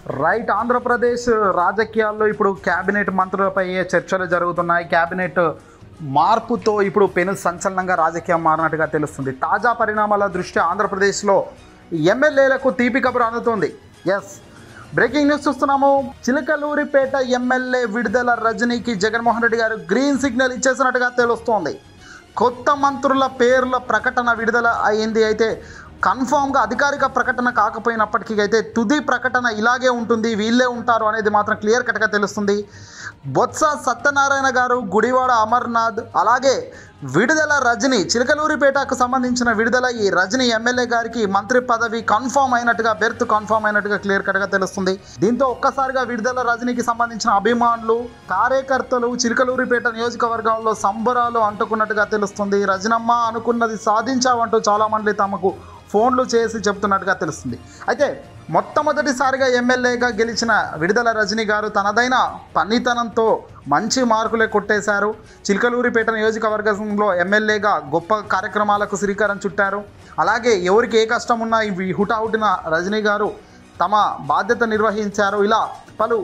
right Andhra Pradesh రాజకీయాల్లో ఇప్పుడు cabinet మంత్రులపై చర్చలు జరుగుతున్నాయి క్యాబినెట్ మార్పుతో ఇప్పుడు పెను సంచలనంగా రాజకీయం మారినట్టుగా తెలుస్తుంది తాజా పరిణామాల దృష్ట్యా ఆంధ్రప్రదేశ్లో ఎమ్మెల్యేలకు తీపి కబురు అందుతుంది ఎస్ బ్రేకింగ్ న్యూస్ చూస్తున్నాము చిలకలూరిపేట ఎమ్మెల్యే విడుదల రజనీకి జగన్మోహన్ రెడ్డి గారు గ్రీన్ సిగ్నల్ ఇచ్చేసినట్టుగా తెలుస్తోంది కొత్త మంత్రుల పేర్ల ప్రకటన విడుదల అయింది అయితే కన్ఫామ్గా అధికారిక ప్రకటన కాకపోయినప్పటికీ అయితే తుది ప్రకటన ఇలాగే ఉంటుంది వీళ్ళే ఉంటారు అనేది మాత్రం క్లియర్ కట్గా తెలుస్తుంది బొత్స సత్యనారాయణ గారు గుడివాడ అమర్నాథ్ అలాగే విడుదల రజని చిలకలూరిపేటకు సంబంధించిన విడుదల ఈ రజని ఎమ్మెల్యే గారికి మంత్రి పదవి కన్ఫామ్ అయినట్టుగా బెర్త్ కన్ఫామ్ అయినట్టుగా క్లియర్ కట్గా తెలుస్తుంది దీంతో ఒక్కసారిగా విడుదల రజనీకి సంబంధించిన అభిమానులు కార్యకర్తలు చిలకలూరిపేట నియోజకవర్గంలో సంబరాలు అంటుకున్నట్టుగా తెలుస్తుంది రజనమ్మ అనుకున్నది సాధించావంటూ చాలామంది తమకు ఫోన్లు చేసి చెప్తున్నట్టుగా తెలుస్తుంది అయితే మొట్టమొదటిసారిగా ఎమ్మెల్యేగా గెలిచిన విడుదల రజనీ గారు తనదైన పనితనంతో మంచి మార్కులే కొట్టేశారు చిలకలూరిపేట నియోజకవర్గంలో ఎమ్మెల్యేగా గొప్ప కార్యక్రమాలకు శ్రీకారం చుట్టారు అలాగే ఎవరికి ఏ కష్టం ఉన్నా ఇవి హుటాహుటిన రజనీ గారు తమ బాధ్యత నిర్వహించారు ఇలా పలు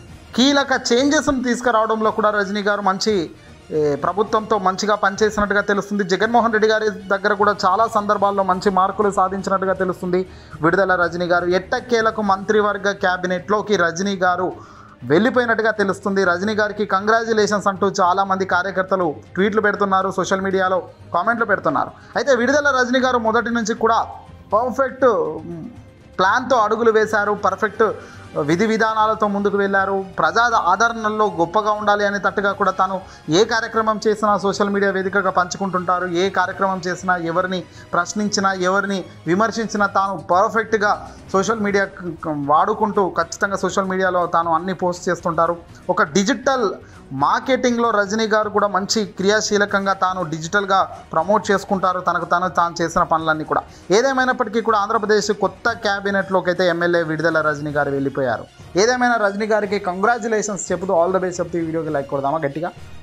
కీలక చేంజెస్ను తీసుకురావడంలో కూడా రజనీ గారు మంచి ఏ, ప్రభుత్వంతో మంచిగా పనిచేసినట్టుగా తెలుస్తుంది జగన్మోహన్ రెడ్డి గారి దగ్గర కూడా చాలా సందర్భాల్లో మంచి మార్కులు సాధించినట్టుగా తెలుస్తుంది విడుదల రజనీ గారు ఎట్టకేలకు మంత్రివర్గ క్యాబినెట్లోకి రజనీ గారు వెళ్ళిపోయినట్టుగా తెలుస్తుంది రజనీ గారికి కంగ్రాచులేషన్స్ అంటూ చాలామంది కార్యకర్తలు ట్వీట్లు పెడుతున్నారు సోషల్ మీడియాలో కామెంట్లు పెడుతున్నారు అయితే విడుదల రజనీ గారు మొదటి నుంచి కూడా పర్ఫెక్ట్ ప్లాన్తో అడుగులు వేశారు పర్ఫెక్ట్ విధి విధానాలతో ముందుకు వెళ్ళారు ప్రజా ఆదరణలో గొప్పగా ఉండాలి అనే తట్టుగా కూడా తాను ఏ కార్యక్రమం చేసినా సోషల్ మీడియా వేదికగా పంచుకుంటుంటారు ఏ కార్యక్రమం చేసినా ఎవరిని ప్రశ్నించినా ఎవరిని విమర్శించినా తాను పర్ఫెక్ట్గా సోషల్ మీడియా వాడుకుంటూ ఖచ్చితంగా సోషల్ మీడియాలో తాను అన్ని పోస్ట్ చేస్తుంటారు ఒక డిజిటల్ మార్కెటింగ్లో రజనీ గారు కూడా మంచి క్రియాశీలకంగా తాను డిజిటల్గా ప్రమోట్ చేసుకుంటారు తనకు తాను తాను చేసిన పనులన్నీ కూడా ఏదేమైనప్పటికీ కూడా ఆంధ్రప్రదేశ్ కొత్త క్యాబినెట్లోకి అయితే ఎమ్మెల్యే విడుదల రజనీ గారు వెళ్ళిపోయారు ఏదేమైనా రజనీ గారికి కంగ్రాచులేషన్స్ చెబుతూ ఆల్ ద బెస్ట్ చెప్తూ ఈ వీడియోకి లైక్ కొడదామా గట్టిగా